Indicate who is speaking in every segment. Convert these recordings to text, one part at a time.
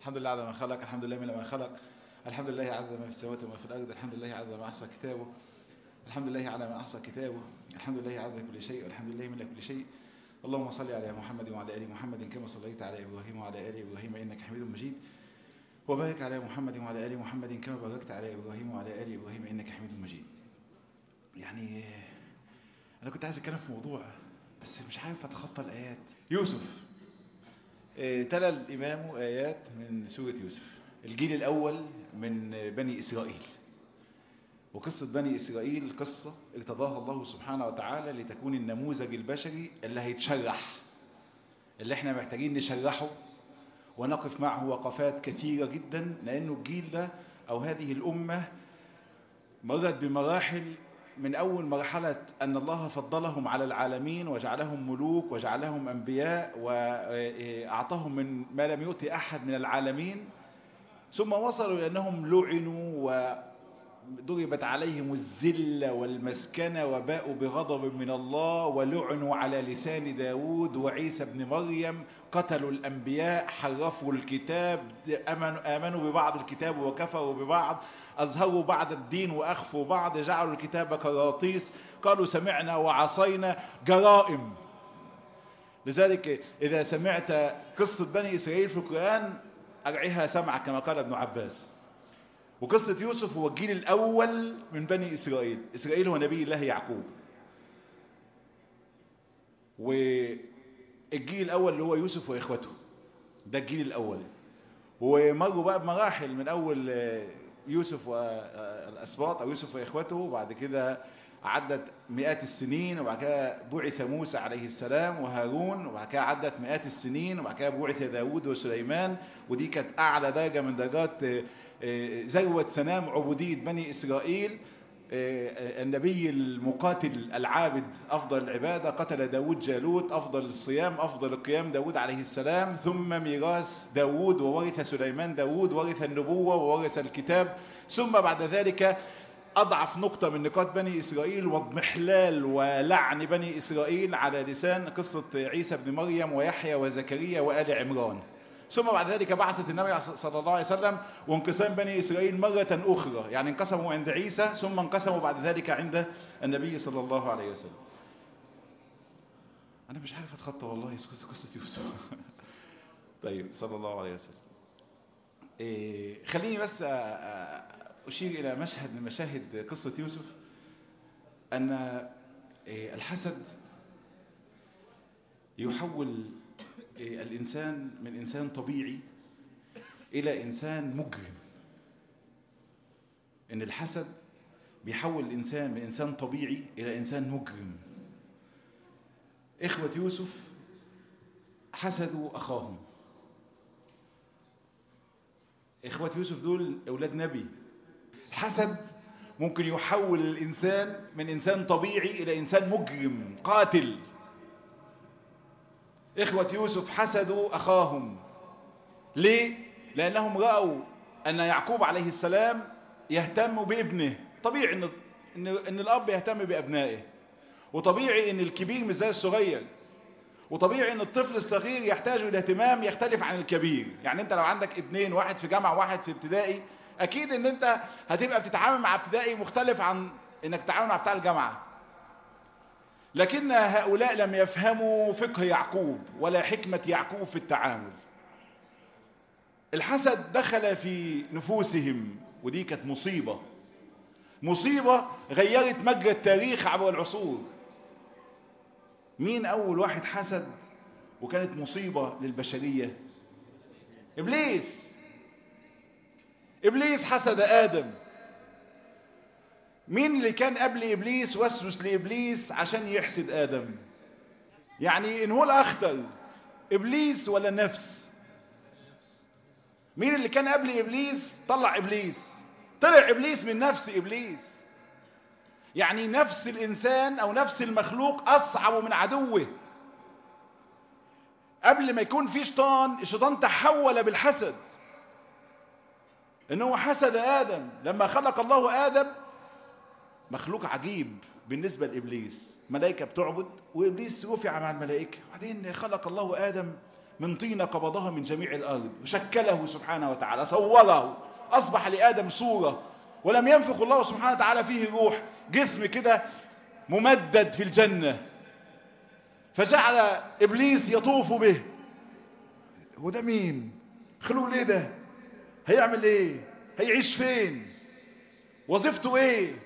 Speaker 1: الحمد لله على ما خلق الحمد لله من ما خلق الحمد لله عدد ما في السماوات وما في الأرض الحمد لله عدد ما أحصى كتابه الحمد لله على ما أحصى كتابه الحمد لله عدد كل شيء والحمد لله من كل شيء اللهم صل على محمد وعلى آل محمد كما صليت على إبراهيم وعلى آل إبراهيم إنك حميد مجيد وبارك على محمد وعلى آل محمد كما باركت على إبراهيم وعلى آل إبراهيم إنك حميد مجيد يعني أنا كنت عايز أتكلم في موضوع بس مش عارف أتخطى الآيات يوسف تلا الإمام آيات من سورة يوسف الجيل الأول من بني إسرائيل وقصة بني إسرائيل قصة ارتضاها الله سبحانه وتعالى لتكون النموذج البشري اللي هيتشرح اللي احنا محتاجين نشرحه ونقف معه وقفات كثيرة جدا لأنه الجيل ده أو هذه الأمة مرت بمراحل من أول مرحلة أن الله فضلهم على العالمين وجعلهم ملوك وجعلهم أنبياء وأعطاهم من ما لم يؤتي أحد من العالمين ثم وصلوا إلى أنهم لعنوا وضربت عليهم الذلة والمسكنة وباءوا بغضب من الله ولعنوا على لسان داود وعيسى بن مريم قتلوا الأنبياء حرفوا الكتاب آمنوا, آمنوا ببعض الكتاب وكفروا ببعض أظهروا بعض الدين وأخفوا بعض جعلوا الكتاب كراطيس قالوا سمعنا وعصينا جرائم لذلك إذا سمعت قصة بني إسرائيل في القرآن أرعيها سمعك كما قال ابن عباس وقصة يوسف هو الجيل الأول من بني إسرائيل إسرائيل هو نبي الله يعقوب والجيل الأول اللي هو يوسف وإخوته ده الجيل الأول ومروا بقى بمراحل من أول يوسف والأسباط أو يوسف وإخوته وبعد كده عدت مئات السنين وبعد كده بعث موسى عليه السلام وهارون وبعد كده عدت مئات السنين وبعد كده بعث داود وسليمان ودي كانت أعلى درجة من درجات ذروة سنام عبودية بني إسرائيل النبي المقاتل العابد أفضل العبادة قتل داود جالوت أفضل الصيام أفضل القيام داود عليه السلام ثم ميراث داود وورث سليمان داود ورث النبوة وورث الكتاب ثم بعد ذلك أضعف نقطة من نقاط بني إسرائيل واضمحلال ولعن بني إسرائيل على لسان قصة عيسى بن مريم ويحيى وزكريا وآل عمران ثم بعد ذلك بعثت النبي صلى الله عليه وسلم وانقسام بني إسرائيل مرة أخرى يعني انقسموا عند عيسى ثم انقسموا بعد ذلك عند النبي صلى الله عليه وسلم أنا مش عارف أتخطى والله قصة يوسف طيب صلى الله عليه وسلم إيه خليني بس أشير إلى مشهد من مشاهد قصة يوسف أن الحسد يحول الإنسان من إنسان طبيعي إلى إنسان مجرم إن الحسد بيحول الإنسان من إنسان طبيعي إلى إنسان مجرم إخوة يوسف حسدوا أخاهم إخوة يوسف دول أولاد نبي الحسد ممكن يحول الإنسان من إنسان طبيعي إلى إنسان مجرم قاتل إخوة يوسف حسدوا أخاهم ليه؟ لأنهم رأوا أن يعقوب عليه السلام يهتم بابنه طبيعي إن, إن, إن الأب يهتم بأبنائه وطبيعي إن الكبير مش زي الصغير وطبيعي إن الطفل الصغير يحتاج إلى اهتمام يختلف عن الكبير يعني أنت لو عندك ابنين واحد في جامعة واحد في ابتدائي أكيد إن أنت هتبقى بتتعامل مع ابتدائي مختلف عن إنك تتعامل مع بتاع الجامعة لكن هؤلاء لم يفهموا فقه يعقوب ولا حكمة يعقوب في التعامل الحسد دخل في نفوسهم ودي كانت مصيبة مصيبة غيرت مجرى التاريخ عبر العصور مين أول واحد حسد وكانت مصيبة للبشرية إبليس إبليس حسد آدم مين اللي كان قبل إبليس وسوس لإبليس عشان يحسد آدم يعني إن هو الأخطر إبليس ولا نفس مين اللي كان قبل إبليس طلع إبليس طلع إبليس من نفس إبليس يعني نفس الإنسان أو نفس المخلوق أصعب من عدوه قبل ما يكون في شيطان الشيطان تحول بالحسد إنه حسد آدم لما خلق الله آدم مخلوق عجيب بالنسبة لإبليس ملائكة بتعبد وإبليس رفع مع الملائكة بعدين خلق الله آدم من طينة قبضها من جميع الأرض وشكله سبحانه وتعالى صوره أصبح لآدم صورة ولم ينفق الله سبحانه وتعالى فيه روح جسم كده ممدد في الجنة فجعل إبليس يطوف به هو ده مين خلوه ليه ده هيعمل ايه هيعيش فين وظيفته ايه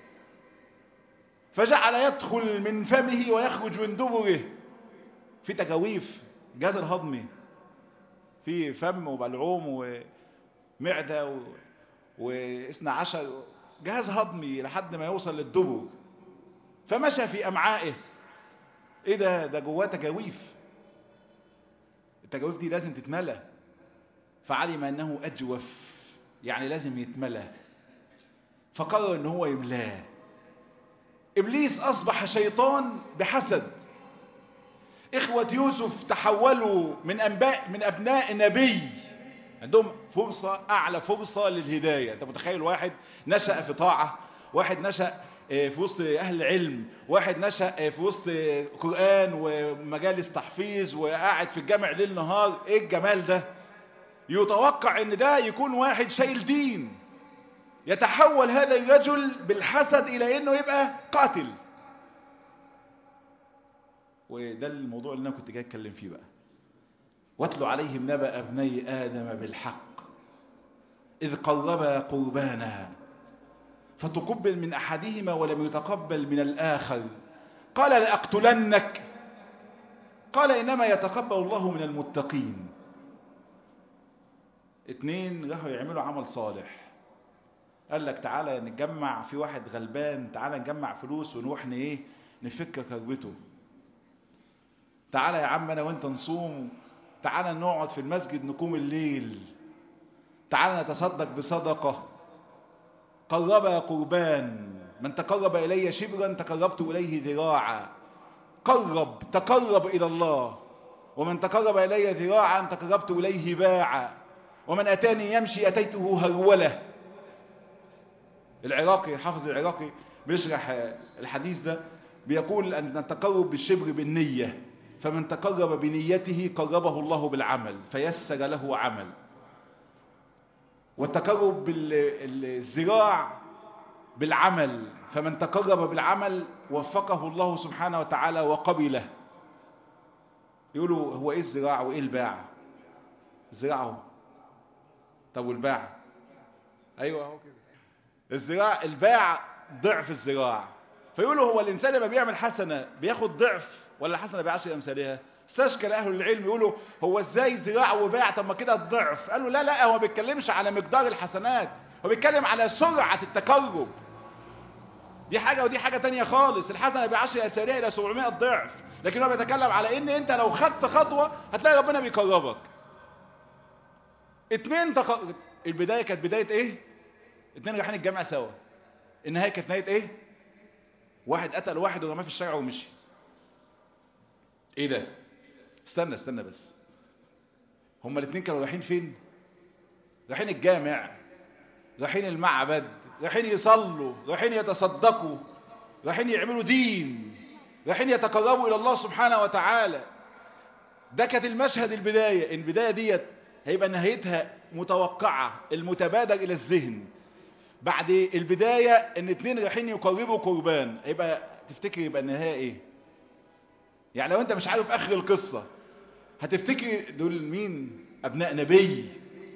Speaker 1: فجعل يدخل من فمه ويخرج من دبره في تجاويف جهاز الهضمي في فم وبلعوم ومعدة و... واثنى عشر جهاز هضمي لحد ما يوصل للدبر فمشى في أمعائه ايه ده ده جواه تجاويف التجاويف دي لازم تتملى فعلم انه اجوف يعني لازم يتملى فقرر ان هو يملاه ابليس اصبح شيطان بحسد اخوة يوسف تحولوا من انباء من ابناء نبي عندهم فرصة اعلى فرصة للهداية انت متخيل واحد نشأ في طاعة واحد نشأ في وسط اهل العلم واحد نشأ في وسط قرآن ومجالس تحفيظ وقاعد في الجامع ليل نهار ايه الجمال ده يتوقع ان ده يكون واحد شايل دين يتحول هذا الرجل بالحسد الى انه يبقى قاتل وده الموضوع اللي انا كنت جاي اتكلم فيه بقى واتلو عليهم نبأ ابني ادم بالحق اذ قربا قربانا فتقبل من احدهما ولم يتقبل من الاخر قال لاقتلنك قال انما يتقبل الله من المتقين اتنين راحوا يعملوا عمل صالح قال لك تعالى نتجمع في واحد غلبان تعالى نجمع فلوس ونروح ايه نفك كربته تعالى يا عم انا وانت نصوم تعالى نقعد في المسجد نقوم الليل تعالى نتصدق بصدقة قرب قربان من تقرب إلي شبرا تقربت إليه ذراعا قرب تقرب إلى الله ومن تقرب إلي ذراعا تقربت إليه باعا ومن أتاني يمشي أتيته هرولة العراقي حافظ العراقي بيشرح الحديث ده بيقول أن التقرب بالشبر بالنية فمن تقرب بنيته قربه الله بالعمل فيسر له عمل والتقرب بالذراع بالعمل فمن تقرب بالعمل وفقه الله سبحانه وتعالى وقبله يقولوا هو ايه الذراع وايه الباع الذراع طب والباع ايوه اهو كده الذراع الباع ضعف الذراع فيقولوا هو الانسان لما بيعمل حسنه بياخد ضعف ولا الحسنه بعشر امثالها استشكل اهل العلم يقولوا هو ازاي ذراع وباع طب ما كده الضعف قالوا لا لا هو ما بيتكلمش على مقدار الحسنات هو بيتكلم على سرعه التقرب دي حاجه ودي حاجه تانية خالص الحسنه بعشر امثالها الى 700 ضعف لكن هو بيتكلم على ان انت لو خدت خطوه هتلاقي ربنا بيقربك اتنين تق... البدايه كانت بدايه ايه اتنين رايحين الجامعه سوا النهايه كانت نهايه ايه واحد قتل واحد ورماه في الشارع ومشي ايه ده استنى استنى بس هما الاثنين كانوا رايحين فين رايحين الجامع رايحين المعبد رايحين يصلوا رايحين يتصدقوا رايحين يعملوا دين رايحين يتقربوا الى الله سبحانه وتعالى ده كانت المشهد البداية البداية ديت هيبقى نهايتها متوقعة المتبادر الى الذهن بعد البداية ان اتنين رايحين يقربوا قربان هيبقى تفتكر يبقى النهاية ايه يعني لو انت مش عارف اخر القصة هتفتكر دول مين ابناء نبي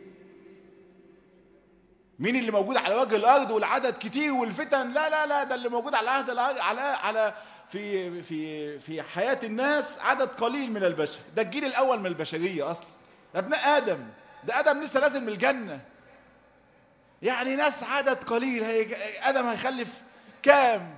Speaker 1: مين اللي موجود على وجه الارض والعدد كتير والفتن لا لا لا ده اللي موجود على عهد على على في في في حياة الناس عدد قليل من البشر ده الجيل الاول من البشرية اصلا ابناء ادم ده ادم لسه نازل من الجنة يعني ناس عدد قليل هي ادم هيخلف كام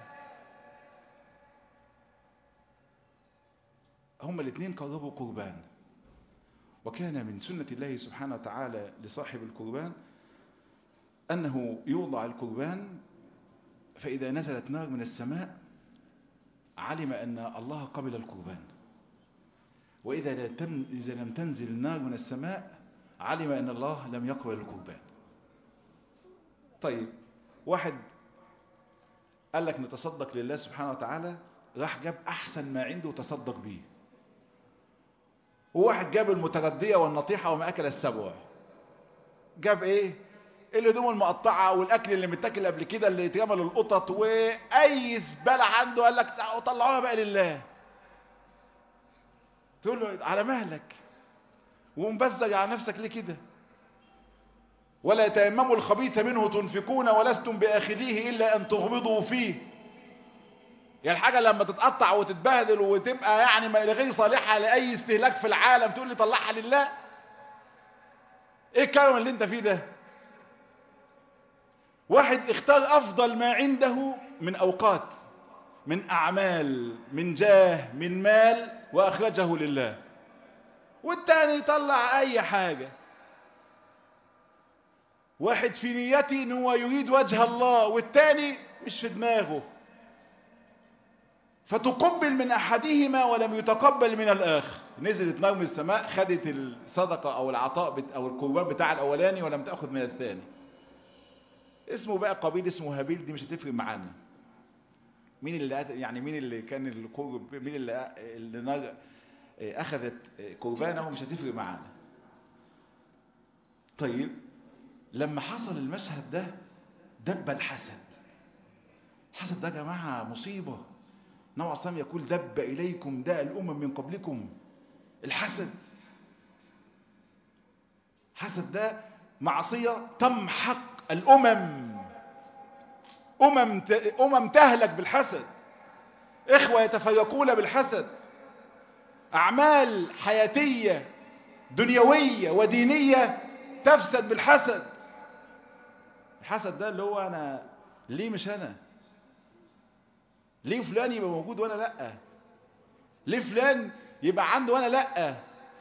Speaker 1: هما الاثنين قربوا قربان وكان من سنة الله سبحانه وتعالى لصاحب القربان أنه يوضع القربان فإذا نزلت نار من السماء علم أن الله قبل القربان وإذا لم إذا لم تنزل النار من السماء علم أن الله لم يقبل القربان طيب واحد قال لك نتصدق لله سبحانه وتعالى راح جاب أحسن ما عنده وتصدق بيه وواحد جاب المتردية والنطيحة وما أكل السبع جاب ايه الهدوم المقطعة والاكل اللي متاكل قبل كده اللي اترمى للقطط واي زبالة عنده قال لك طلعوها بقى لله تقول له على مهلك ومبزج على نفسك ليه كده ولا يتيمموا الخبيث منه تنفقون ولستم باخذيه الا ان تغمضوا فيه يعني الحاجة لما تتقطع وتتبهدل وتبقى يعني غير صالحة لأي استهلاك في العالم تقول لي طلعها لله ايه الكلام اللي انت فيه ده واحد اختار افضل ما عنده من اوقات من اعمال من جاه من مال واخرجه لله والتاني يطلع اي حاجة واحد في نيته ان هو يريد وجه الله والتاني مش في دماغه فتقبل من احدهما ولم يتقبل من الاخر نزلت نار من السماء خدت الصدقة او العطاء او القربان بتاع الاولاني ولم تأخذ من الثاني اسمه بقى قبيل اسمه هابيل دي مش هتفرق معانا مين اللي يعني مين اللي كان القرب مين اللي اللي نار اخذت قربانه مش هتفرق معانا طيب لما حصل المشهد ده دب الحسد الحسد ده يا جماعه مصيبه نوع صام يقول دب اليكم داء الامم من قبلكم الحسد حسد ده معصيه تمحق الامم أمم, أمم تهلك بالحسد إخوة يتفرقون بالحسد أعمال حياتية دنيوية ودينية تفسد بالحسد الحسد ده اللي هو أنا ليه مش أنا ليه فلان يبقى موجود وأنا لأ ليه فلان يبقى عنده وأنا لأ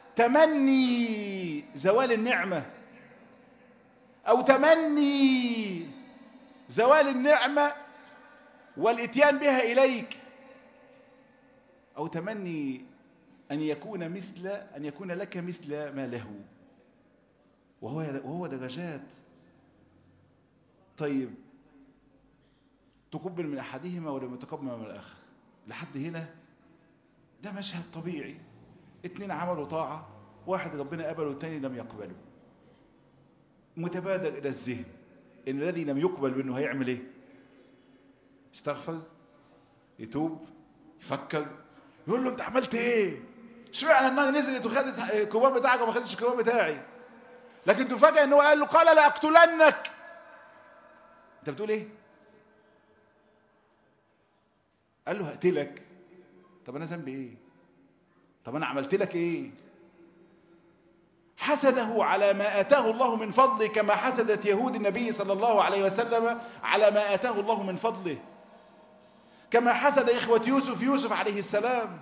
Speaker 1: تمني زوال النعمة أو تمني زوال النعمة والاتيان بها إليك أو تمني أن يكون مثل أن يكون لك مثل ما له وهو وهو درجات طيب تقبل من أحدهما ولم يتقبل من الآخر لحد هنا ده مشهد طبيعي اتنين عملوا طاعة واحد ربنا قبله والتاني لم يقبله متبادر إلى الذهن ان الذي لم يقبل منه هيعمل ايه استغفر يتوب يفكر يقول له انت عملت ايه اشمعنى النار نزلت وخدت الكبار بتاعك وما خدتش الكبار بتاعي لكن تفاجئ ان هو قال له قال لاقتلنك انت بتقول ايه قال له هقتلك طب انا ذنبي ايه طب انا عملت لك ايه حسده على ما آتاه الله من فضله كما حسدت يهود النبي صلى الله عليه وسلم على ما آتاه الله من فضله كما حسد إخوة يوسف يوسف عليه السلام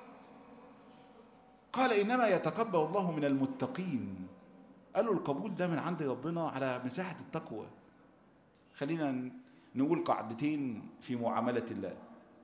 Speaker 1: قال إنما يتقبل الله من المتقين قالوا القبول ده من عند ربنا على مساحة التقوى خلينا نقول قاعدتين في معاملة الله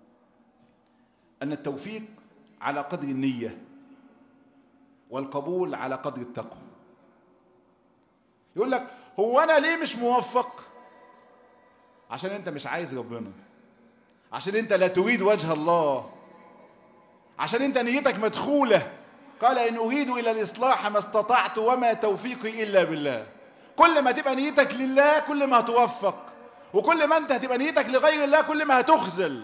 Speaker 1: أن التوفيق على قدر النية والقبول على قدر التقوى يقول لك هو انا ليه مش موفق عشان انت مش عايز ربنا عشان انت لا تريد وجه الله عشان انت نيتك مدخولة قال ان اريد الى الاصلاح ما استطعت وما توفيقي الا بالله كل ما تبقى نيتك لله كل ما هتوفق وكل ما انت هتبقى نيتك لغير الله كل ما هتخزل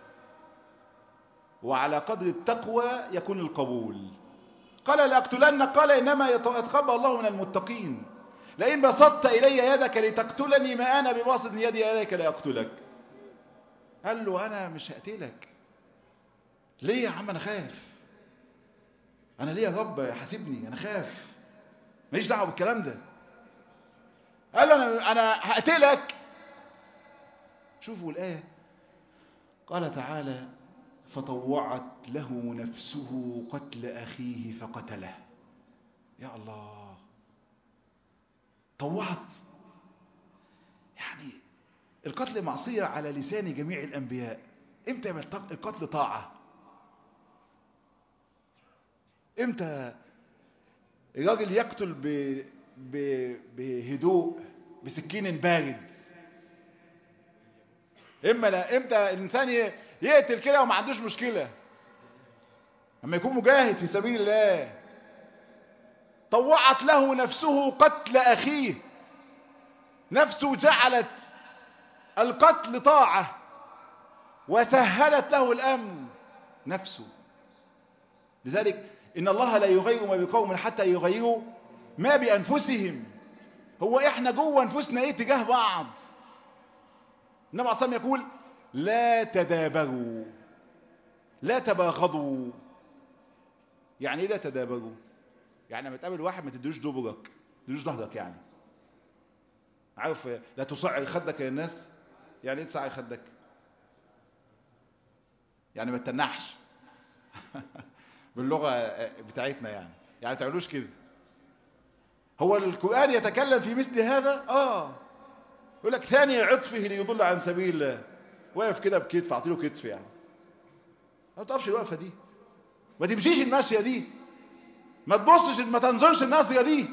Speaker 1: وعلى قدر التقوى يكون القبول قال لأقتلنك قال إنما يتقبل الله من المتقين لئن بسطت إلي يدك لتقتلني ما أنا بباسط يدي إليك لأقتلك قال له أنا مش هقتلك ليه يا عم أنا خاف أنا ليه يا رب حاسبني أنا خاف ماليش دعوة بالكلام ده قال له أنا, أنا هقتلك شوفوا الآية قال تعالى فطوعت له نفسه قتل أخيه فقتله يا الله طوعت يعني القتل معصية على لسان جميع الأنبياء امتى يبقى القتل طاعة امتى الراجل يقتل ب... ب... بهدوء بسكين بارد اما لا امتى الانسان ي... يقتل كده وما عندوش مشكلة لما يكون مجاهد في سبيل الله طوعت له نفسه قتل أخيه نفسه جعلت القتل طاعة وسهلت له الأمن نفسه لذلك إن الله لا يغير ما بقوم حتى يغيروا ما بأنفسهم هو إحنا جوه أنفسنا إيه تجاه بعض النبي عليه الصلاة يقول لا تدابروا لا تباغضوا يعني ايه لا تدابروا يعني لما تقابل واحد ما تديوش دبرك ما تديوش ظهرك يعني عارف لا تصعر خدك يا الناس يعني ايه تصعر خدك يعني ما تتنحش باللغة بتاعتنا يعني يعني ما تعملوش كده هو القرآن يتكلم في مثل هذا اه يقول لك ثاني عطفه ليضل عن سبيل الله واقف كده بكتف اعطيله كتف يعني ما تقفش الوقفة دي ما تمشيش الماشية دي ما تبصش ما تنظرش الناصية دي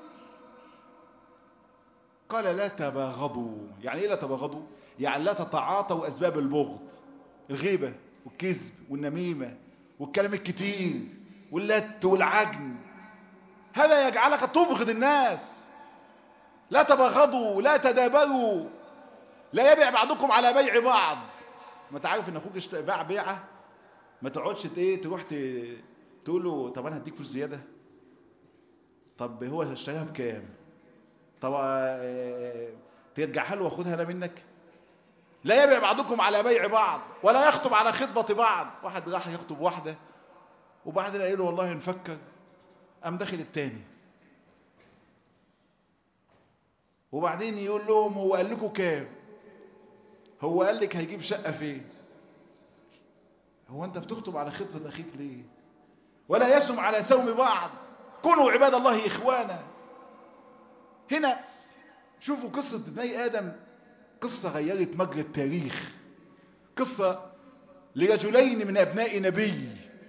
Speaker 1: قال لا تباغضوا يعني ايه لا تباغضوا يعني لا تتعاطوا اسباب البغض الغيبة والكذب والنميمة والكلام الكتير واللت والعجن هذا يجعلك تبغض الناس لا تبغضوا لا تدابروا لا يبيع بعضكم على بيع بعض ما تعرف ان اخوك باع بيعه ما تقعدش ايه تروح تقول له طب انا هديك فلوس زياده طب هو اشتراها بكام طب ترجعها له واخدها انا منك لا يبيع بعضكم على بيع بعض ولا يخطب على خطبة بعض واحد راح يخطب واحدة وبعدين قال له والله نفكر قام داخل التاني وبعدين يقول لهم هو قال لكم كام هو قال لك هيجيب شقة فين هو انت بتخطب على خطبة اخيك ليه ولا يسم على سوم بعض كونوا عباد الله اخوانا هنا شوفوا قصة بني ادم قصة غيرت مجرى التاريخ قصة لرجلين من ابناء نبي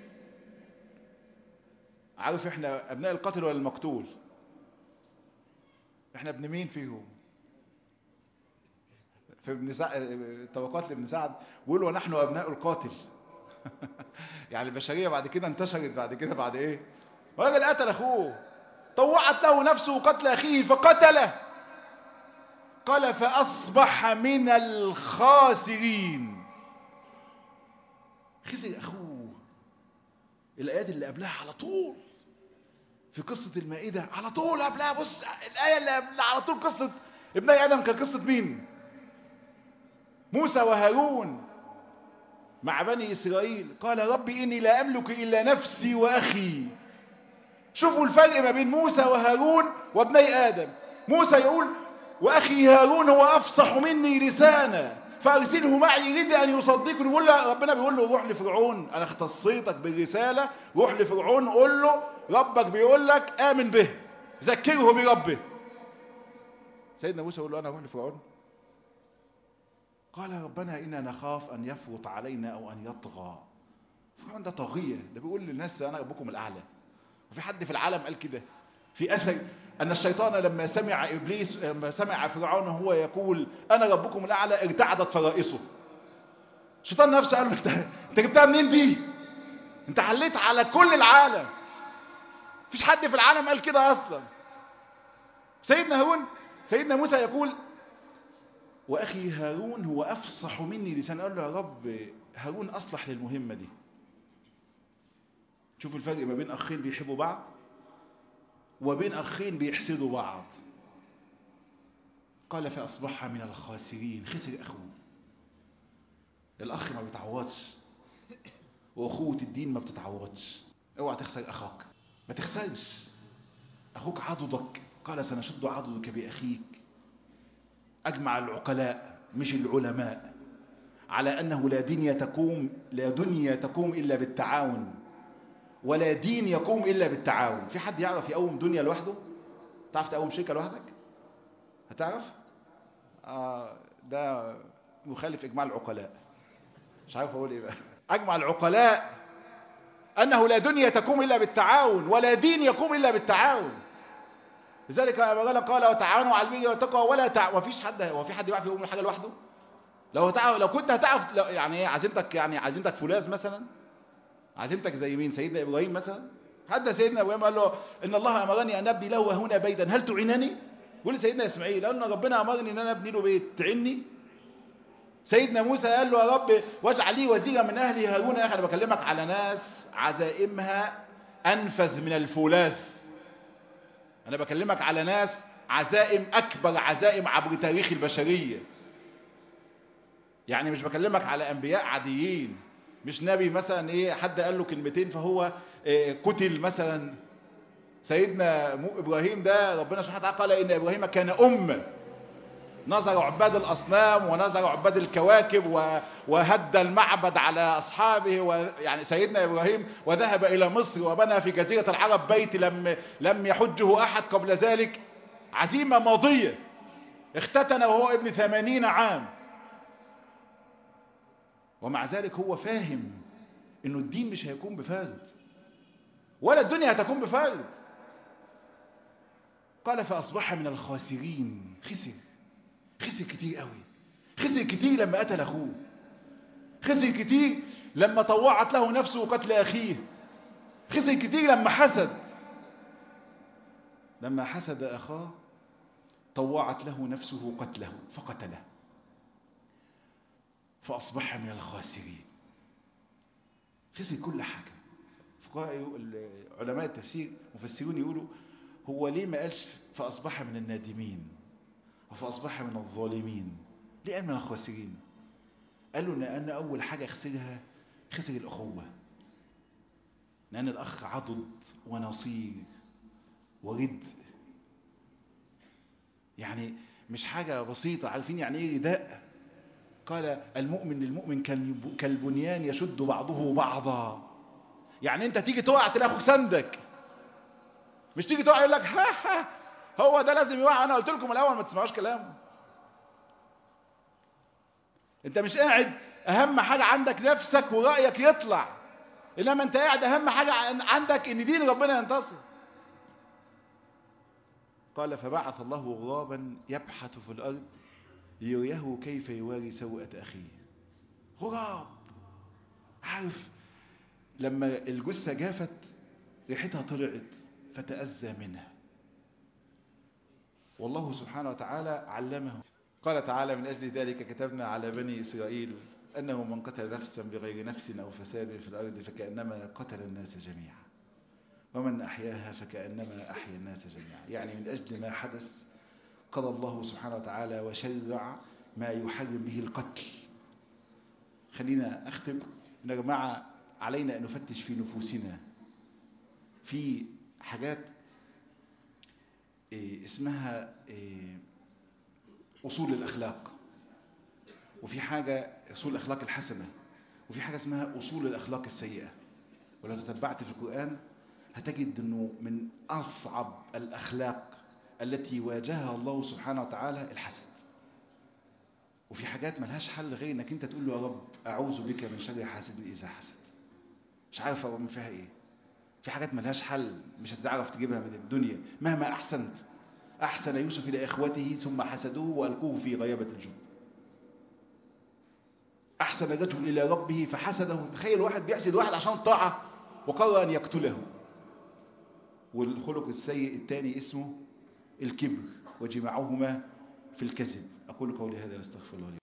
Speaker 1: عارف احنا ابناء القاتل ولا المقتول احنا ابن مين فيهم في ابن سعد طبقات لابن سعد بيقولوا ونحن ابناء القاتل يعني البشرية بعد كده انتشرت بعد كده بعد ايه راجل قتل اخوه طوعت له نفسه قتل اخيه فقتله قال فاصبح من الخاسرين خسر اخوه الايات اللي قبلها على طول في قصة المائدة على طول قبلها بص الآية اللي قبلها على طول قصة ابن آدم كان قصة مين موسى وهارون مع بني إسرائيل قال ربي إني لا أملك إلا نفسي وأخي شوفوا الفرق ما بين موسى وهارون وابني آدم موسى يقول وأخي هارون هو أفصح مني لسانا فأرسله معي يريد أن يصدقني بيقول له ربنا بيقول له روح لفرعون أنا اختصيتك بالرسالة روح لفرعون قول له ربك بيقول لك آمن به ذكره بربه سيدنا موسى يقول له أنا أروح لفرعون قال ربنا إنا نخاف أن يفرط علينا أو أن يطغى فرعون ده طاغية ده بيقول للناس أنا ربكم الأعلى وفي حد في العالم قال كده في أثر أن الشيطان لما سمع إبليس لما سمع فرعون هو يقول أنا ربكم الأعلى ارتعدت فرائصه الشيطان نفسه قال له أنت جبتها منين دي أنت حليت على كل العالم مفيش حد في العالم قال كده أصلا سيدنا هارون سيدنا موسى يقول وأخي هارون هو أفصح مني لسان قال له يا رب هارون أصلح للمهمة دي شوف الفرق ما بين أخين بيحبوا بعض وبين أخين بيحسدوا بعض قال فأصبح من الخاسرين خسر أخوه الأخ ما بيتعوضش وأخوة الدين ما بتتعوضش اوعى تخسر أخاك ما تخسرش أخوك عضدك قال سنشد عضدك بأخيك أجمع العقلاء مش العلماء على أنه لا دنيا تقوم لا دنيا تقوم إلا بالتعاون ولا دين يقوم إلا بالتعاون في حد يعرف يقوم دنيا لوحده تعرف تقوم شركة لوحدك هتعرف آه ده مخالف إجماع العقلاء مش عارف أقول إيه بقى أجمع العقلاء أنه لا دنيا تقوم إلا بالتعاون ولا دين يقوم إلا بالتعاون لذلك قال قال وتعاونوا على البر والتقوى ولا تع... وفيش حد هو في حد يعرف يقوم حاجه لوحده لو تعرف لو كنت هتعرف لو يعني ايه عزيمتك يعني عزيمتك فولاذ مثلا عزيمتك زي مين سيدنا ابراهيم مثلا حتى سيدنا ابراهيم قال له ان الله امرني ان ابني له هنا بيتا هل تعينني يقول سيدنا اسماعيل قال له ربنا امرني ان انا ابني له بيت تعني سيدنا موسى قال له يا رب واجعل لي وزيرا من اهلي هارون يا اخي انا بكلمك على ناس عزائمها انفذ من الفولاذ انا بكلمك على ناس عزائم اكبر عزائم عبر تاريخ البشريه يعني مش بكلمك على انبياء عاديين مش نبي مثلا ايه حد قال له كلمتين فهو إيه قتل مثلا سيدنا ابراهيم ده ربنا سبحانه وتعالى قال ان ابراهيم كان امه نظر عباد الاصنام ونظر عباد الكواكب وهد المعبد على اصحابه ويعني سيدنا ابراهيم وذهب الى مصر وبنى في جزيره العرب بيت لم لم يحجه احد قبل ذلك عزيمه ماضيه اختتن وهو ابن ثمانين عام ومع ذلك هو فاهم انه الدين مش هيكون بفارد ولا الدنيا هتكون بفارد قال فاصبح من الخاسرين خسر خسر كتير قوي خسر كتير لما قتل اخوه خسر كتير لما طوعت له نفسه قتل اخيه خسر كتير لما حسد لما حسد اخاه طوعت له نفسه قتله فقتله فأصبح من الخاسرين خسر كل حاجة علماء التفسير مفسرون يقولوا هو ليه ما قالش فأصبح من النادمين وفأصبح من الظالمين ليه قال من الخاسرين قالوا لأن أول حاجة خسرها خسر الأخوة لأن الأخ عضد ونصير ورد يعني مش حاجة بسيطة عارفين يعني ايه رداء قال المؤمن للمؤمن كالبنيان يشد بعضه بعضا يعني انت تيجي تقع تلاقي اخوك سندك مش تيجي تقع يقول لك ها ها هو ده لازم يقع انا قلت لكم الاول ما تسمعوش كلامه انت مش قاعد اهم حاجة عندك نفسك ورأيك يطلع انما انت قاعد اهم حاجة عندك ان دين ربنا ينتصر قال فبعث الله غرابا يبحث في الارض ليريه كيف يواري سوءة أخيه غراب عارف لما الجثة جافت ريحتها طلعت فتأذى منها والله سبحانه وتعالى علمه قال تعالى من أجل ذلك كتبنا على بني إسرائيل أنه من قتل نفسا بغير نفس أو فساد في الأرض فكأنما قتل الناس جميعا ومن أحياها فكأنما أحيا الناس جميعا يعني من أجل ما حدث قضى الله سبحانه وتعالى وشرع ما يحرم به القتل خلينا أختم إن يا جماعة علينا أن نفتش في نفوسنا في حاجات إيه اسمها إيه أصول الأخلاق وفي حاجة أصول الأخلاق الحسنة وفي حاجة اسمها أصول الأخلاق السيئة ولو تتبعت في القرآن هتجد أنه من أصعب الأخلاق التي واجهها الله سبحانه وتعالى الحسد وفي حاجات ملهاش حل غير انك انت تقول له يا رب اعوذ بك من شر حاسد اذا حسد مش عارف اعمل فيها ايه في حاجات ملهاش حل مش هتعرف تجيبها من الدنيا مهما احسنت احسن يوسف الى اخوته ثم حسدوه والقوه في غيابه الجب احسن الرجل الى ربه فحسده تخيل واحد بيحسد واحد عشان طاعه وقرر ان يقتله والخلق السيء الثاني اسمه الكبر وجماعهما في الكذب أقول قولي هذا واستغفر الله لي